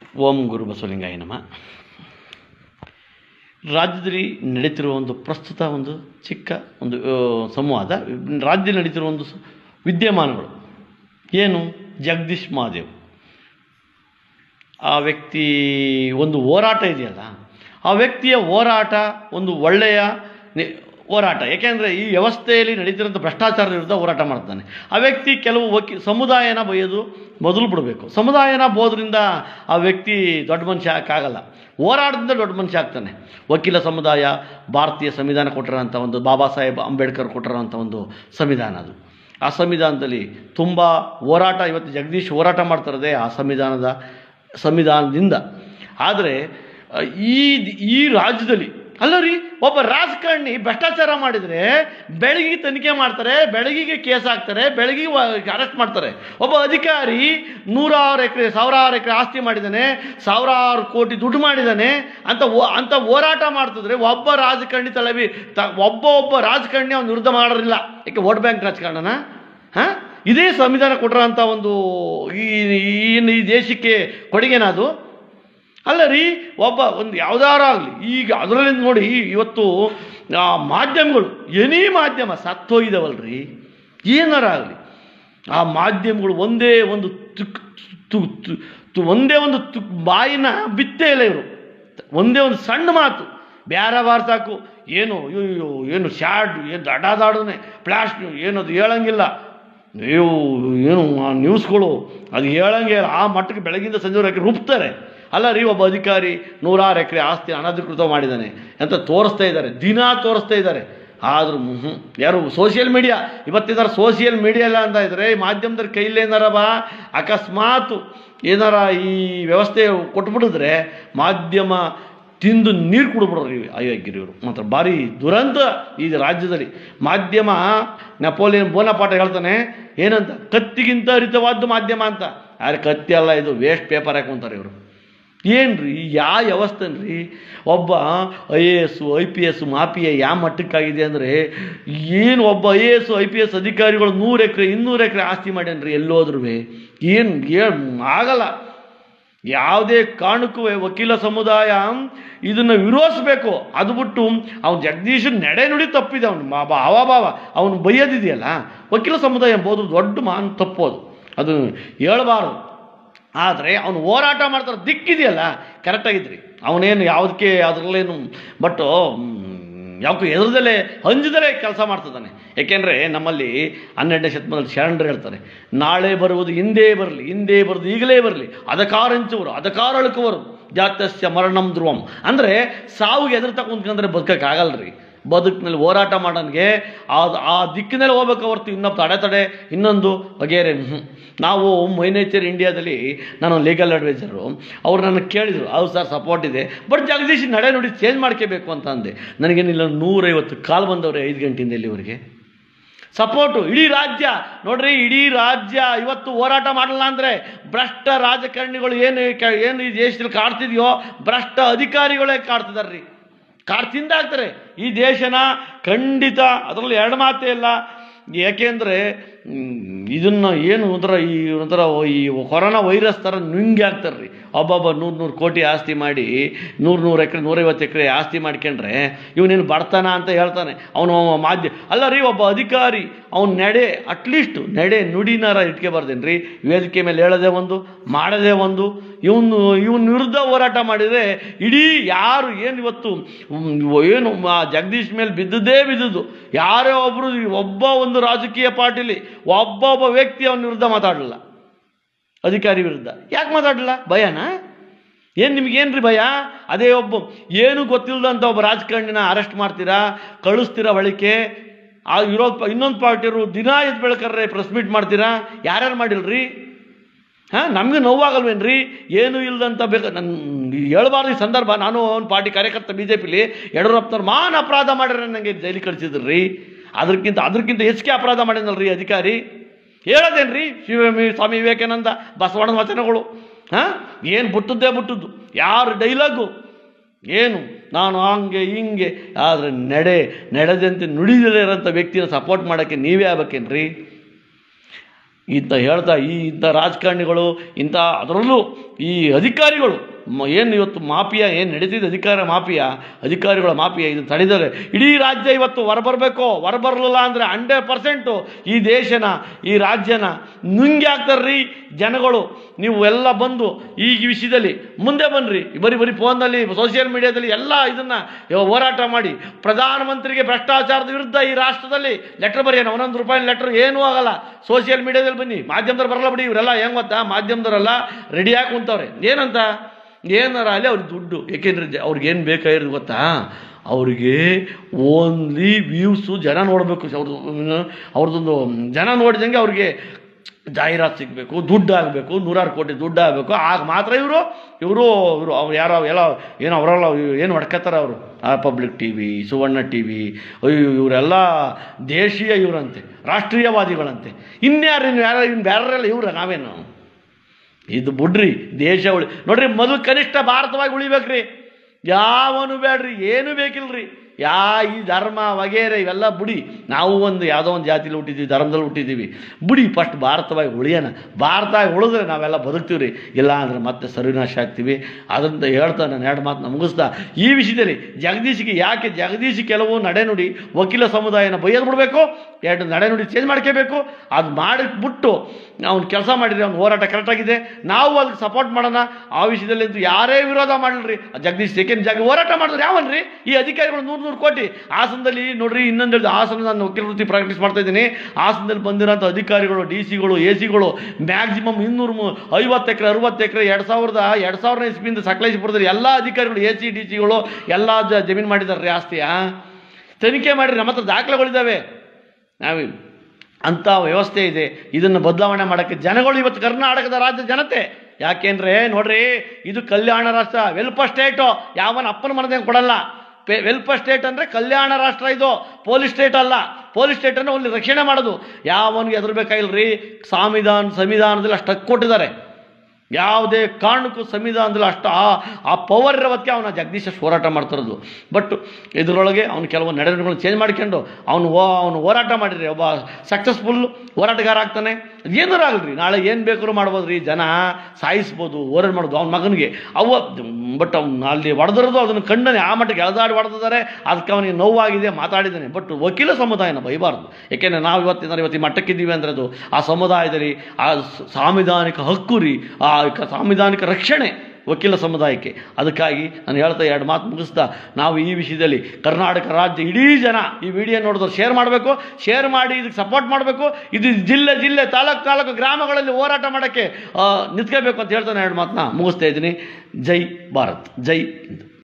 ಓಂ ಗುರು ಬಸವಲಿಂಗಾಯ ನಮ ರಾಜ್ಯದಲ್ಲಿ ನಡೀತಿರುವ ಒಂದು ಪ್ರಸ್ತುತ ಒಂದು ಚಿಕ್ಕ ಒಂದು ಆ, ಸಂವಾದ ರಾಜ್ಯದಲ್ಲಿ ನಡೀತಿರುವ ಒಂದು ಸ- ವಿದ್ಯಮಾನಗಳು ಏನು ಜಗದೀಶ್ ಮಹಾದೇವ್ ಆ ವ್ಯಕ್ತಿ ಒಂದು ಹೋರಾಟ ಇದೆಯಲ್ಲ ಆ ವ್ಯಕ್ತಿಯ ಹೋರಾಟ ಒಂದು ಒಳ್ಳೆಯ ನಿ- ಹೋರಾಟ ಯಾಕೆಂದರೆ ಈ ವ್ಯವಸ್ಥೆಯಲ್ಲಿ ನಡೀತಿರೋಂಥ ಭ್ರಷ್ಟಾಚಾರದ ವಿರುದ್ಧ ಹೋರಾಟ ಮಾಡ್ತಾನೆ ಆ ವ್ಯಕ್ತಿ ಕೆಲವು ವಕಿ ಸಮುದಾಯನ ಬೈಯೋದು ಮೊದಲು ಬಿಡಬೇಕು ಸಮುದಾಯನ ಬೋದ್ರಿಂದ ಆ ವ್ಯಕ್ತಿ ದೊಡ್ಡ ಮನುಷ್ಯ ಆಗಲ್ಲ ಹೋರಾಟದಿಂದ ದೊಡ್ಡ ಮನುಷ್ಯ ಆಗ್ತಾನೆ ವಕೀಲ ಸಮುದಾಯ ಭಾರತೀಯ ಸಂವಿಧಾನ ಕೊಟ್ಟಿರೋಂಥ ಒಂದು ಬಾಬಾ ಸಾಹೇಬ್ ಅಂಬೇಡ್ಕರ್ ಕೊಟ್ಟಿರೋಂಥ ಒಂದು ಸಂವಿಧಾನ ಅದು ಆ ಸಂವಿಧಾನದಲ್ಲಿ ತುಂಬ ಹೋರಾಟ ಇವತ್ತು ಜಗದೀಶ್ ಹೋರಾಟ ಮಾಡ್ತಿರೋದೇ ಆ ಸಂವಿಧಾನದ ಸಂವಿಧಾನದಿಂದ ಆದರೆ ಅ, ಈ ಈ ರಾಜ್ಯದಲ್ಲಿ ಅಲ್ಲ ರೀ ಒಬ್ಬ ರಾಜಕಾರಣಿ ಭ್ರಷ್ಟಾಚಾರ ಮಾಡಿದರೆ ಬೆಳಗಿಗೆ ತನಿಖೆ ಮಾಡ್ತಾರೆ ಬೆಳಗಿಗೆ ಕೇಸ್ ಹಾಕ್ತಾರೆ ಬೆಳಗಿಗೆ ಅರೆಸ್ಟ್ ಮಾಡ್ತಾರೆ ಒಬ್ಬ ಅಧಿಕಾರಿ ನೂರಾರು ಎಕರೆ ಸಾವಿರಾರು ಎಕರೆ ಆಸ್ತಿ ಮಾಡಿದ್ದಾನೆ ಸಾವಿರಾರು ಕೋಟಿ ದುಡ್ಡು ಮಾಡಿದ್ದಾನೆ ಅಂತ ಓ- ಅಂತ ಹೋರಾಟ ಮಾಡ್ತಿದ್ರೆ ಒಬ್ಬ ರಾಜಕಾರಣಿ ತಲೆಬಿ ತ ಒಬ್ಬ ಒಬ್ಬ ರಾಜಕಾರಣಿ ಅವ್ನ ವಿರುದ್ಧ ಮಾಡೋರಿಲ್ಲ ಯಾಕೆ ವೋಟ್ ಬ್ಯಾಂಕ್ ರಾಜಕಾರಣನ ಹಾಂ ಇದೇ ಸಂವಿಧಾನ ಕೊಟ್ಟಿರೋಂಥ ಒಂದು ಈ ಈ- ಈ ದೇಶಕ್ಕೆ ಕೊಡುಗೆನದು ಅಲ್ಲ ರೀ ಒಬ್ಬ ಒಂದು ಯಾವ್ದಾರ ಆಗಲಿ ಈಗ ಅದರಲ್ಲಿ ನೋಡಿ ಇವತ್ತು ಆ ಮಾಧ್ಯಮಗಳು ಎನಿ ಮಾಧ್ಯಮ ಸತ್ತೋಗಿದಾವಲ್ರಿ ಏನಾರ ಆಗಲಿ ಆ ಮಾಧ್ಯಮಗಳು ಒಂದೇ ಒಂದು ತುಕ್ ತು ತು ತು ಒಂದೇ ಒಂದು ತು ಬಾಯಿನ ಬಿತ್ತೇ ಇಲ್ಲ ಇವರು ಒಂದೇ ಒಂದು ಸಣ್ಣ ಮಾತು ಬ್ಯಾರ ಬಾರ್ ಸಾಕು ಏನು ಅಯ್ಯೋ ಏನು ಶಾಡ್ ಏನು ದಡಾದಾಡನೆ ಪ್ಲಾಸ್ಟ್ ಏನದು ಹೇಳಂಗಿಲ್ಲ ನೀವು ಏನು ಆ ನ್ಯೂಸ್ಗಳು ಅದು ಹೇಳಂಗೆ ಇಲ್ಲ ಆ ಮಟ್ಟಕ್ಕೆ ಬೆಳಗಿಂದ ಸಂಜೆವರೆಗೆ ರುಬ್ತಾರೆ ಅಲ್ಲ ರೀ ಒಬ್ಬ ಅಧಿಕಾರಿ ನೂರಾರು ಎಕರೆ ಆಸ್ತಿ ಅನಧಿಕೃತ ಮಾಡಿದ್ದಾನೆ ಅಂತ ತೋರಿಸ್ತಾ ಇದ್ದಾರೆ ದಿನ ತೋರಿಸ್ತಾ ಇದ್ದಾರೆ ಆದರೂ ಹ್ಞೂ ಯಾರು ಸೋಷಿಯಲ್ ಮೀಡಿಯಾ ಇವತ್ತಿದಾರ ಸೋಷಿಯಲ್ ಮೀಡಿಯಾ ಎಲ್ಲ ಅಂತ ಇದ್ದಾರೆ ಈ ಮಾಧ್ಯಮದಲ್ಲಿ ಕೈಲಿ ಏನಾರ ಬಾ ಅಕಸ್ಮಾತ್ ಏನಾರ ಈ ವ್ಯವಸ್ಥೆ ಕೊಟ್ಬಿಟ್ಟಿದ್ರೆ ಮಾಧ್ಯಮ ತಿಂದು ನೀರು ಕುಡ್ಬಿಡ್ರಿ ಅಯೋಗ್ಯರು ಇವರು ಮಾತ್ರ ಭಾರಿ ದುರಂತ ಈ ರಾಜ್ಯದಲ್ಲಿ ಮಾಧ್ಯಮ ನೆಪೋಲಿಯನ್ ಬೋನಪಾಠ ಹೇಳ್ತಾನೆ ಏನಂತ ಕತ್ತಿಗಿಂತ ಹರಿತವಾದ್ದು ಮಾಧ್ಯಮ ಅಂತ ಆದರೆ ಕತ್ತಿ ಅಲ್ಲ ಇದು ವೇಸ್ಟ್ ಪೇಪರ್ ಹಾಕೊಂತಾರೆ ಇವರು ಏನ್ರಿ ಯಾವ ವ್ಯವಸ್ಥೆನ್ರಿ ಒಬ್ಬ I A S I P S mafia ಯಾವ ಮಟ್ಟಕ್ಕಾಗಿದೆ ಅಂದರೆ ಏನು ಒಬ್ಬ I A S I P S ಅಧಿಕಾರಿಗಳು ನೂರು ಎಕರೆ ಇನ್ನೂರು ಎಕರೆ ಆಸ್ತಿ ಮಾಡ್ಯಾನ್ರಿ ಎಲ್ಲೋದ್ರು ಏನು ಏನು ಆಗಲ್ಲ ಯಾವುದೇ ಕಾರಣಕ್ಕೂ ವಕೀಲ ಸಮುದಾಯ ಇದನ್ನು ವಿರೋಧಿಸ್ಬೇಕು ಅದು ಬಿಟ್ಟು ಅವ್ನು ಜಗದೀಶನ್ ನಡೆ ನುಡಿ ತಪ್ಪಿದೆ ಅವನು ಹಾವಭಾವ ಅವನು ಬೈಯೋದಿದೆಯಲ್ಲ ವಕೀಲ ಸಮುದಾಯ ಎಂಬುದು ದೊಡ್ಡ ಮಾನ್ ತಪ್ಪೋದು ಅದು ಹೇಳಬಾರ್ದು ಆದರೆ ಅವನು ಹೋರಾಟ ಮಾಡ್ತಾರೆ ದಿಕ್ಕಿದೆಯಲ್ಲ ಕರೆಕ್ಟಾಗಿದ್ರಿ ಅವನೇನು ಯಾವುದಕ್ಕೆ ಅದರಲ್ಲೇನು ಬಟ್ ಯಾವಕ್ಕೂ ಎದುರದಲ್ಲೇ ಅಂಜದಲ್ಲೇ ಕೆಲಸ ಮಾಡ್ತಿದ್ದಾನೆ ಏಕೆಂದರೆ ನಮ್ಮಲ್ಲಿ ಹನ್ನೆರಡನೇ ಶತಮಾನದಲ್ಲಿ ಶರಣರು ಹೇಳ್ತಾರೆ ನಾಳೆ ಬರುವುದು ಹಿಂದೆ ಬರಲಿ ಹಿಂದೆ ಬರುವುದು ಈಗಲೇ ಬರಲಿ ಅದಕಾರಂಚುವರು ಅದಕಾರಳುಕವರು ಜಾತಸ್ಯ ಮರಣಂ ಧ್ರುವಂ ಅಂದರೆ ಸಾವಿಗೆ ಎದುರು ಕುಂತ್ಕೊಂಡ್ರೆ ಬದುಕಕ್ಕಾಗಲ್ರಿ ಬದುಕಿನಲ್ಲಿ ಹೋರಾಟ ಮಾಡೋನಿಗೆ ಆ ಆ ದಿಕ್ಕಿನಲ್ಲಿ ಹೋಗ್ಬೇಕು ಹೊರ್ತು ಇನ್ನೊಬ್ಬ ತಡೆ ತಡೆ ಇನ್ನೊಂದು ವಗೇರೆ ಹ್ಞೂ ನಾವು ಮೈನೇಚರ್ ಇಂಡಿಯಾದಲ್ಲಿ ನಾನು ಲೀಗಲ್ ಅಡ್ವೈಸರು ಅವ್ರು ನನಗೆ ಕೇಳಿದರು ಹೌದು ಸರ್ ಸಪೋರ್ಟ್ ಇದೆ ಬಟ್ ಜಗದೀಶ್ ನಡೆ ನೋಡಿ ಚೇಂಜ್ ಮಾಡ್ಕೋಬೇಕು ಅಂತ ಅಂದೆ ನನಗೇನಿಲ್ಲ ನೂರೈವತ್ತು ಕಾಲ್ ಬಂದವ್ರೆ ಐದು ಗಂಟೆಯಿಂದ ಇಲ್ಲಿವರೆಗೆ ಸಪೋರ್ಟು ಇಡೀ ರಾಜ್ಯ ನೋಡ್ರಿ ಇಡೀ ರಾಜ್ಯ ಇವತ್ತು ಹೋರಾಟ ಮಾಡಲ್ಲ ಅಂದರೆ ಭ್ರಷ್ಟ ರಾಜಕಾರಣಿಗಳು ಏನು ಕ- ಏನು ಈ ದೇಶದಲ್ಲಿ ಕಾಡ್ತಿದೆಯೋ ಭ್ರಷ್ಟ ಅಧಿಕಾರಿಗಳೇ ಕಾಡ್ತಿದಾರೆ ರೀ ಕಾಡ್ ತಿಂದಾಗ್ತಾರೆ ಈ ದೇಶನ ಖಂಡಿತ ಅದರಲ್ಲಿ ಎರಡು ಮಾತೇ ಇಲ್ಲ ಯಾಕೆಂದರೆ ಇದನ್ನು ಏನು ಒಂಥರ ಈ ಒಂಥರ ಈ ಕೊರೋನಾ ವೈರಸ್ ಥರ ನುಂಗಿ ಹಾಕ್ತಾರೆ ರೀ ಒಬ್ಬೊಬ್ಬ ನೂರು ನೂರು ಕೋಟಿ ಆಸ್ತಿ ಮಾಡಿ ನೂರು ನೂರು ಎಕರೆ ನೂರೈವತ್ತು ಎಕರೆ ಆಸ್ತಿ ಮಾಡ್ಕೊಂಡ್ರೆ ಇವನೇನು ಬಡತನ ಅಂತ ಹೇಳ್ತಾನೆ ಅವನು ಮಾಧ್ಯ ಅಲ್ಲ ರೀ ಒಬ್ಬ ಅಧಿಕಾರಿ ಅವ್ನ ನಡೆ ಅಟ್ಲೀಸ್ಟ್ ನಡೆ ನುಡಿನಾರ ಇಟ್ಕೋಬಾರ್ದೇನು ರೀ ವೇದಿಕೆ ಮೇಲೆ ಹೇಳೋದೇ ಒಂದು ಮಾಡೋದೇ ಒಂದು ಇವನು ಇವನ ವಿರುದ್ಧ ಹೋರಾಟ ಮಾಡಿದರೆ ಇಡೀ ಯಾರು ಏನು ಇವತ್ತು ಹ್ಮ್, ಏನು ಆ ಜಗದೀಶ್ ಮೇಲೆ ಬಿದ್ದದ್ದೇ ಬಿದ್ದದ್ದು ಯಾರೇ ಒಬ್ಬರು ಒಬ್ಬ ಒಂದು ರಾಜಕೀಯ ಪಾರ್ಟಿಲಿ ಒಬ್ಬೊಬ್ಬ ವ್ಯಕ್ತಿ ಅವನ ವಿರುದ್ಧ ಮಾತಾಡಲಿಲ್ಲ ಅಧಿಕಾರಿ ವಿರುದ್ಧ ಯಾಕೆ ಮಾತಾಡಲಿಲ್ಲ ಭಯನಾ ಏನು ನಿಮಗೇನ್ರಿ ಭಯ ಅದೇ ಒಬ್ಬ ಏನು ಗೊತ್ತಿಲ್ಲದಂಥ ಒಬ್ಬ ರಾಜಕಾರಣಿನ ಅರೆಸ್ಟ್ ಮಾಡ್ತೀರಾ ಕಳಿಸ್ತೀರಾ ಬಳಿಕೆ ಆ ವಿರೋಧ ಇನ್ನೊಂದು ಪಾರ್ಟಿಯವರು ದಿನ ಎದ್ದು ಬೆಳಕರ್ರೆ ಪ್ರೆಸ್ ಮೀಟ್ ಮಾಡ್ತೀರಾ ಯಾರ್ಯಾರು ಮಾಡಿಲ್ರಿ ಹಾಂ ನಮಗೆ ನೋವಾಗಲ್ವೇನ್ರಿ ಏನು ಇಲ್ದಂತ ಬೇಕು ನನ್ನ ಹೇಳ್ಬಾರ್ದು ಈ ಸಂದರ್ಭ ನಾನು ಒಂದು ಪಾರ್ಟಿ ಕಾರ್ಯಕರ್ತ ಬಿ ಜೆ ಪಿಲಿ ಯಡಿಯೂರಪ್ಪನವ್ರು ಮಾನ್ ಅಪರಾಧ ಮಾಡ್ಯಾರ ನನಗೆ ಜೈಲಿಗೆ ಕಳಿಸಿದ್ರಿ ಅದಕ್ಕಿಂತ ಅದಕ್ಕಿಂತ ಹೆಚ್ಚಿಗೆ ಅಪರಾಧ ಮಾಡ್ಯಾನಲ್ರಿ ಅಧಿಕಾರಿ ಹೇಳೋದೇನ್ರಿ ಶಿವ ಸ್ವಾಮಿ ವಿವೇಕಾನಂದ ಬಸವಣ್ಣನ ವಚನಗಳು ಹಾಂ ಏನು ಬಿಟ್ಟದ್ದೇ ಬಿಟ್ಟದ್ದು ಯಾರು ಡೈಲಾಗು ಏನು ನಾನು ಹಂಗೆ ಹಿಂಗೆ ಆದರೆ ನಡೆ ನಡೆದಂತೆ ನುಡಿದಲೇ ಇರೋಂಥ ವ್ಯಕ್ತಿನ ಸಪೋರ್ಟ್ ಮಾಡೋಕ್ಕೆ ನೀವೇ ಆಗ್ಬೇಕೇನ್ರಿ ಇಂಥ ಹೇಳ್ತಾ ಈ ಇಂಥ ರಾಜಕಾರಣಿಗಳು ಇಂಥ ಅದರಲ್ಲೂ ಈ ಅಧಿಕಾರಿಗಳು ಮ- ಏನು ಇವತ್ತು ಮಾಫಿಯಾ ಏನು ನಡೀತಿದೆ ಅಧಿಕಾರ ಮಾಫಿಯಾ ಅಧಿಕಾರಿಗಳ ಮಾಫಿಯಾ ಇದು ತಡೆದರೆ ಇಡೀ ರಾಜ್ಯ ಇವತ್ತು ಹೊರಬರಬೇಕು ಹೊರಬರಲಿಲ್ಲ ಅಂದರೆ ಹಂಡ್ರೆಡ್ ಪರ್ಸೆಂಟು ಈ ದೇಶನ ಈ ರಾಜ್ಯನ ನುಂಗಿ ಹಾಕ್ತಾರ್ರಿ ಜನಗಳು ನೀವು ಎಲ್ಲ ಬಂದು ಈ ವಿಷಯದಲ್ಲಿ ಮುಂದೆ ಬನ್ನಿರಿ ಬರೀ ಬರೀ ಫೋನ್ನಲ್ಲಿ ಸೋಷಿಯಲ್ ಮೀಡಿಯಾದಲ್ಲಿ ಎಲ್ಲ ಇದನ್ನು ಹೋರಾಟ ಮಾಡಿ ಪ್ರಧಾನಮಂತ್ರಿಗೆ ಭ್ರಷ್ಟಾಚಾರದ ವಿರುದ್ಧ ಈ ರಾಷ್ಟ್ರದಲ್ಲಿ ಲೆಟ್ರ್ ಬರೆಯೋಣ ಒಂದೊಂದು ರೂಪಾಯಿ ಲೆಟ್ರ್ ಏನೂ ಆಗಲ್ಲ ಸೋಷಿಯಲ್ ಮೀಡಿಯಾದಲ್ಲಿ ಬನ್ನಿ ಮಾಧ್ಯಮದವ್ರು ಬರಲ್ಲ ಬಿಡಿ ಇವರೆಲ್ಲ ಹೆಂಗ್ ಗೊತ್ತಾ ಮಾಧ್ಯಮದವರೆಲ್ಲ ರೆಡಿಯಾಗಿ ಕುಂತವ್ರೆ ಏನಂತ ಏನಾರ ಅಲ್ಲಿ ಅವ್ರಿಗೆ ದುಡ್ಡು ಏಕೆಂದ್ರೆ ಜ- ಅವ್ರಿಗೇನು ಬೇಕಾಗಿರೋದು ಗೊತ್ತಾ ಅವ್ರಿಗೆ ಓನ್ಲಿ ವ್ಯೂಸು ಜನ ನೋಡಬೇಕು ಅವ್ರದ್ದು ಅವ್ರದ್ದೊಂದು ಜನ ನೋಡಿದಂಗೆ ಅವ್ರಿಗೆ ಜಾಹೀರಾತು ಸಿಗಬೇಕು ದುಡ್ಡು ಆಗಬೇಕು ನೂರಾರು ಕೋಟಿ ದುಡ್ಡು ಆಗಬೇಕು ಆಗ ಮಾತ್ರ ಇವರು ಇವರು ಇವರು ಅವ್ರು ಯಾರೋ ಎಲ್ಲ ಏನೋ ಅವರೆಲ್ಲ ಏನು ಹೊಡ್ಕತ್ತಾರ ಅವರು ಆ public T V Suvarna T V ಅಯ್ಯೋ ಇವರೆಲ್ಲ ದೇಶೀಯ ಇವರಂತೆ ರಾಷ್ಟ್ರೀಯವಾದಿಗಳಂತೆ ಇನ್ಯಾರು ಇನ್ನು ಯಾರು ಇನ್ನು ಬೇರೆಲ್ಲ ಇವ್ರ ನಾವೇನು ಇದು ಬಿಡ್ರಿ ದೇಶ ಉಳಿ ನೋಡ್ರಿ ಮೊದಲು ಕನಿಷ್ಠ ಭಾರತವಾಗಿ ಉಳಿಬೇಕ್ರಿ ಯಾವನು ಬೇಡ್ರಿ ಏನು ಬೇಕಿಲ್ರಿ ಯಾ ಈ ಧರ್ಮ ವಗೇರೆ ಇವೆಲ್ಲ ಬುಡಿ ನಾವು ಒಂದು ಯಾವುದೋ ಒಂದು ಜಾತಿಲಿ ಹುಟ್ಟಿದ್ದೀವಿ ಧರ್ಮದಲ್ಲಿ ಹುಟ್ಟಿದ್ದೀವಿ ಬುಡಿ ಫಸ್ಟ್ ಭಾರತವಾಗಿ ಉಳಿಯೋಣ ಭಾರತವಾಗಿ ಉಳಿದ್ರೆ ನಾವೆಲ್ಲ ಬದುಕ್ತೀವಿ ರೀ ಇಲ್ಲ ಅಂದ್ರೆ ಮತ್ತೆ ಸರ್ವಿನಾಶ ಆಗ್ತೀವಿ ಅದಂತ ಹೇಳ್ತಾ ನಾನು ಎರಡು ಮಾತನ್ನ ಮುಗಿಸ್ತಾ ಈ ವಿಷಯದಲ್ಲಿ ಜಗದೀಶಿಗೆ ಯಾಕೆ ಜಗದೀಶ್ ಕೆಲವು ನಡೆನುಡಿ ವಕೀಲ ಸಮುದಾಯನ ಬೈಯೋದು ಬಿಡಬೇಕು ಎರಡು ನಡೆನುಡಿ ಚೇಂಜ್ ಮಾಡ್ಕೋಬೇಕು ಅದು ಮಾಡಿಬಿಟ್ಟು ಅವ್ನು ಕೆಲಸ ಮಾಡಿದ್ರೆ ಅವ್ನು ಹೋರಾಟ ಕರೆಕ್ಟಾಗಿದೆ ನಾವು ಅದಕ್ಕೆ ಸಪೋರ್ಟ್ ಮಾಡೋಣ ಆ ವಿಷಯದಲ್ಲಿ ಅಂತೂ ಯಾರೇ ವಿರೋಧ ಮಾಡಲ್ರಿ ಜಗದೀಶ್ ಸೆಕೆಂಡ್ ಜಾಗ ಹೋರಾಟ ಮಾಡಿದ್ರೆ ಯಾವನ್ರಿ ಈ ಅಧಿಕಾರಿಗಳು ನೂರು ನೂರು ಕೋಟಿ ಹಾಸನದಲ್ಲಿ ನೋಡ್ರಿ ಇನ್ನೊಂದು ಹೇಳಿದ ಹಾಸನ ನಾನು ವಕೀಲ ವೃತ್ತಿ ಪ್ರಾಕ್ಟೀಸ್ ಮಾಡ್ತಾ ಇದ್ದೀನಿ ಹಾಸನದಲ್ಲಿ ಬಂದಿರೋಂಥ ಅಧಿಕಾರಿಗಳು ಡಿ ಸಿಗಳು ಎ ಸಿಗಳು ಮ್ಯಾಕ್ಸಿಮಮ್ ಇನ್ನೂರು ಮು- ಐವತ್ತು ಎಕರೆ ಅರವತ್ತು ಎಕರೆ ಎರಡು ಸಾವಿರದ ಎರಡು ಸಾವಿರದ ಇಸ್ಪಿಯಿಂದ ಸಕಲೇಶ್ಪುರದಲ್ಲಿ ಎಲ್ಲ ಅಧಿಕಾರಿಗಳು ಎ ಸಿ ಡಿ ಸಿಗಳು ಎಲ್ಲ ಜ ಜಮೀನು ಮಾಡಿದ್ದಾರೆ ರೀ ಆಸ್ತಿಯ ತನಿಖೆ ಮಾಡಿರಿ ನಮ್ಮ ಹತ್ರ ದಾಖಲೆಗಳಿದ್ದಾವೆ ನಾವು ಅಂಥ ವ್ಯವಸ್ಥೆ ಇದೆ ಇದನ್ನು ಬದಲಾವಣೆ ಮಾಡೋಕ್ಕೆ ಜನಗಳು ಇವತ್ತು ಕರ್ನಾಟಕದ ರಾಜ್ಯ ಜನತೆ ಯಾಕೆಂದ್ರೆ ನೋಡ್ರಿ ಇದು ಕಲ್ಯಾಣ ರಾಷ್ಟ್ರ ವೆಲ್ಫ ಸ್ಟೇಟು ಯಾವನ ಅಪ್ಪನ ಮನದೇನು ಕೊಡಲ್ಲ ಪೇ ವೆಲ್ಫ ಸ್ಟೇಟ್ ಅಂದರೆ ಕಲ್ಯಾಣ ರಾಷ್ಟ್ರ ಇದು ಪೊಲೀಸ್ ಸ್ಟೇಟ್ ಅಲ್ಲ ಪೊಲೀಸ್ ಸ್ಟೇಟನ್ನು ಅಲ್ಲಿ ರಕ್ಷಣೆ ಮಾಡೋದು ಯಾವನಿಗೆ ಎದುರ್ಬೇಕಾಗಿಲ್ರಿ ಸಂವಿಧಾನ ಸಂವಿಧಾನದಲ್ಲಿ ಅಷ್ಟು ಹಕ್ಕು ಕೊಟ್ಟಿದ್ದಾರೆ ಯಾವುದೇ ಕಾರಣಕ್ಕೂ ಸಂವಿಧಾನದಲ್ಲಿ ಅಷ್ಟು ಆ ಆ ಪವರ್ ಇರೋದಕ್ಕೆ ಅವನ ಜಗದೀಶ ಹೋರಾಟ ಮಾಡ್ತಿರೋದು ಬಟ್ ಇದರೊಳಗೆ ಅವನು ಕೆಲವು ನಡೆನುಡಿಗಳನ್ನ ಚೇಂಜ್ ಮಾಡ್ಕೊಂಡು ಅವನು ಓ ಅವನು ಹೋರಾಟ ಮಾಡಿರಿ ಒಬ್ಬ ಸಕ್ಸಸ್ಫುಲ್ ಹೋರಾಟಗಾರ ಆಗ್ತಾನೆ ಏನಾರು ಆಗಲ್ರಿ ನಾಳೆ ಏನು ಬೇಕಾದ್ರೂ ಮಾಡ್ಬೋದು ರೀ ಜನ ಸಾಯಿಸ್ಬೋದು ಹೋರಾಟ ಮಾಡೋದು ಅವ್ನ ಮಗನಿಗೆ ಅವ ಬಟ್ ಅವ್ನು ಅಲ್ಲಿ ಹೊಡೆದಿರೋದು ಅದನ್ನು ಕಂಡನೆ ಆ ಮಟ್ಟಿಗೆ ಎಳೆದಾಡಿ ಹೊಡೆದಿದ್ದಾರೆ ಅದಕ್ಕೆ ಅವನಿಗೆ ನೋವಾಗಿದೆ ಮಾತಾಡಿದ್ದಾನೆ ಬಟ್ ವಕೀಲ ಸಮುದಾಯನ ಬೈಬಾರ್ದು ಯಾಕೆಂದರೆ ನಾವು ಇವತ್ತಿನ ಇವತ್ತು ಈ ಮಟ್ಟಕ್ಕಿದ್ದೀವಿ ಅಂದರೆ ಅದು ಆ ಸಮುದಾಯದಲ್ಲಿ ಆ ಸ- ಸಾಂವಿಧಾನಿಕ ಹಕ್ಕು ರೀ ಆ ಕ- ಸಾಂವಿಧಾನಿಕ ರಕ್ಷಣೆ ವಕೀಲ ಸಮುದಾಯಕ್ಕೆ ಅದಕ್ಕಾಗಿ ನಾನು ಹೇಳ್ತಾ ಎರಡು ಮಾತು ಮುಗಿಸ್ತಾ ನಾವು ಈ ವಿಷಯದಲ್ಲಿ ಕರ್ನಾಟಕ ರಾಜ್ಯ ಇಡೀ ಜನ ಈ ವಿಡಿಯೋ ನೋಡಿದ್ರೆ ಶೇರ್ ಮಾಡಬೇಕು ಶೇರ್ ಮಾಡಿ ಇದಕ್ಕೆ ಸಪೋರ್ಟ್ ಮಾಡಬೇಕು ಇದು ಜಿಲ್ಲೆ ಜಿಲ್ಲೆ ತಾಲೂಕು ತಾಲೂಕು ಗ್ರಾಮಗಳಲ್ಲಿ ಹೋರಾಟ ಮಾಡೋಕ್ಕೆ ನಿಂತ್ಕೋಬೇಕು ಅಂತ ಹೇಳ್ತಾನೆ ಎರಡು ಮಾತನ್ನ ಮುಗಿಸ್ತಾ ಇದ್ದೀನಿ ಜೈ ಭಾರತ್ ಜೈ ಹಿಂದ್